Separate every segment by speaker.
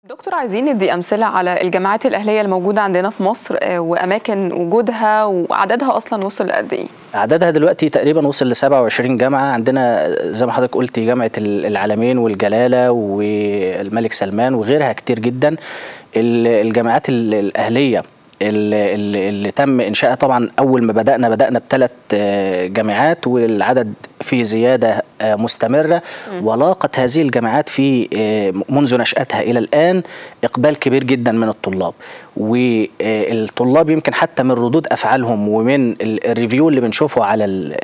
Speaker 1: دكتور عايزين ندي أمثلة على الجامعات الأهلية الموجودة عندنا في مصر آه، وأماكن وجودها وعددها أصلا وصل لقد إيه؟
Speaker 2: عددها دلوقتي تقريبا وصل ل 27 جامعة عندنا زي ما حضرتك قلتي جامعة العالمين والجلالة والملك سلمان وغيرها كتير جدا الجامعات الأهلية اللي, اللي تم انشائها طبعا اول ما بدانا بدانا بثلاث جامعات والعدد في زياده مستمره ولاقت هذه الجامعات في منذ نشاتها الى الان اقبال كبير جدا من الطلاب والطلاب يمكن حتى من ردود افعالهم ومن الريفيو اللي بنشوفه على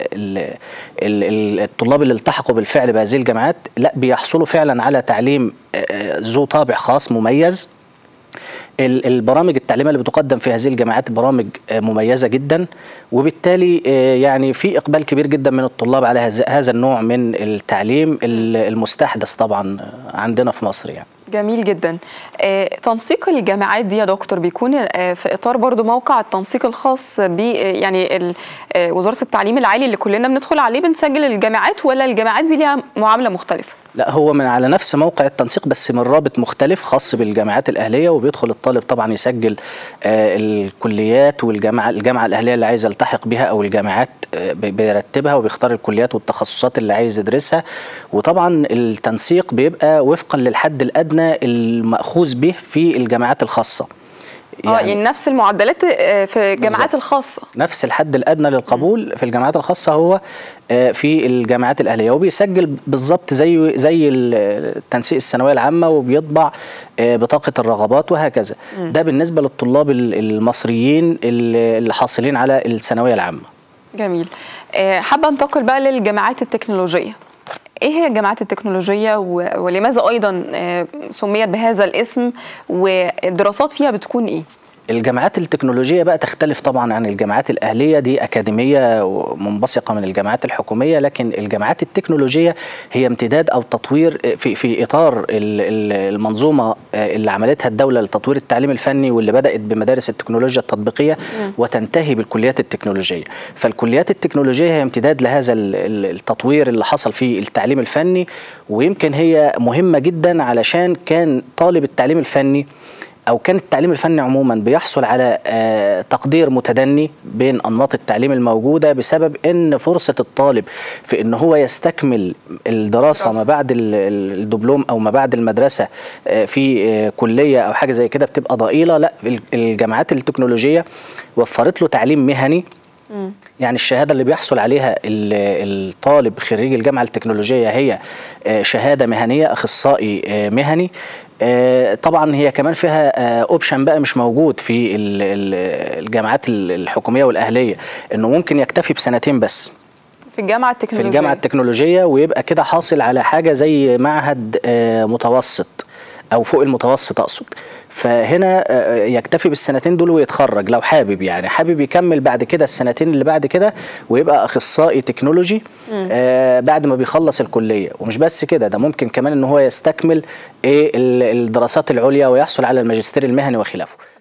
Speaker 2: الطلاب اللي التحقوا بالفعل بهذه الجامعات لا بيحصلوا فعلا على تعليم ذو طابع خاص مميز البرامج التعليميه اللي بتقدم في هذه الجامعات برامج مميزه جدا وبالتالي يعني في اقبال كبير جدا من الطلاب على هذا النوع من التعليم المستحدث طبعا عندنا في مصر يعني
Speaker 1: جميل جدا تنسيق الجامعات دي يا دكتور بيكون في اطار برضو موقع التنسيق الخاص ب يعني وزاره التعليم العالي اللي كلنا بندخل عليه بنسجل الجامعات ولا الجامعات دي ليها معامله مختلفه
Speaker 2: لا هو من على نفس موقع التنسيق بس من رابط مختلف خاص بالجامعات الاهليه وبيدخل الطالب طبعا يسجل آه الكليات والجامعه الجامعه الاهليه اللي عايز يلتحق بها او الجامعات آه بيرتبها وبيختار الكليات والتخصصات اللي عايز يدرسها وطبعا التنسيق بيبقى وفقا للحد الادنى الماخوذ به في الجامعات الخاصه
Speaker 1: يعني, يعني نفس المعدلات في الجامعات الخاصه
Speaker 2: نفس الحد الادنى للقبول في الجامعات الخاصه هو في الجامعات الاهليه وبيسجل بالظبط زي زي التنسيق الثانويه العامه وبيطبع بطاقه الرغبات وهكذا م. ده بالنسبه للطلاب المصريين اللي حاصلين على الثانويه العامه
Speaker 1: جميل حابه انتقل بقى للجامعات التكنولوجيه ايه هي الجامعات التكنولوجيه ولماذا ايضا سميت بهذا الاسم والدراسات فيها بتكون ايه
Speaker 2: الجامعات التكنولوجية بقى تختلف طبعا عن الجامعات الأهلية دي أكاديمية منبثقة من الجامعات الحكومية لكن الجامعات التكنولوجية هي امتداد أو تطوير في, في إطار المنظومة اللي عملتها الدولة لتطوير التعليم الفني واللي بدأت بمدارس التكنولوجيا التطبيقية م. وتنتهي بالكليات التكنولوجية فالكليات التكنولوجية هي امتداد لهذا التطوير اللي حصل في التعليم الفني ويمكن هي مهمة جدا علشان كان طالب التعليم الفني او كان التعليم الفني عموما بيحصل على تقدير متدني بين انماط التعليم الموجوده بسبب ان فرصه الطالب في ان هو يستكمل الدراسه ما بعد الدبلوم او ما بعد المدرسه في كليه او حاجه زي كده بتبقى ضئيله لا الجامعات التكنولوجيه وفرت له تعليم مهني يعني الشهادة اللي بيحصل عليها الطالب خريج الجامعة التكنولوجية هي شهادة مهنية أخصائي مهني طبعا هي كمان فيها اوبشن بقى مش موجود في الجامعات الحكوميه والاهليه انه ممكن يكتفي بسنتين بس
Speaker 1: في الجامعه التكنولوجيه
Speaker 2: في الجامعه التكنولوجيه ويبقى كده حاصل على حاجه زي معهد متوسط او فوق المتوسط اقصد فهنا يكتفي بالسنتين دول ويتخرج لو حابب يعني حابب يكمل بعد كده السنتين اللي بعد كده ويبقى اخصائي تكنولوجي آه بعد ما بيخلص الكليه ومش بس كده ده ممكن كمان ان هو يستكمل ايه الدراسات العليا ويحصل على الماجستير المهني وخلافه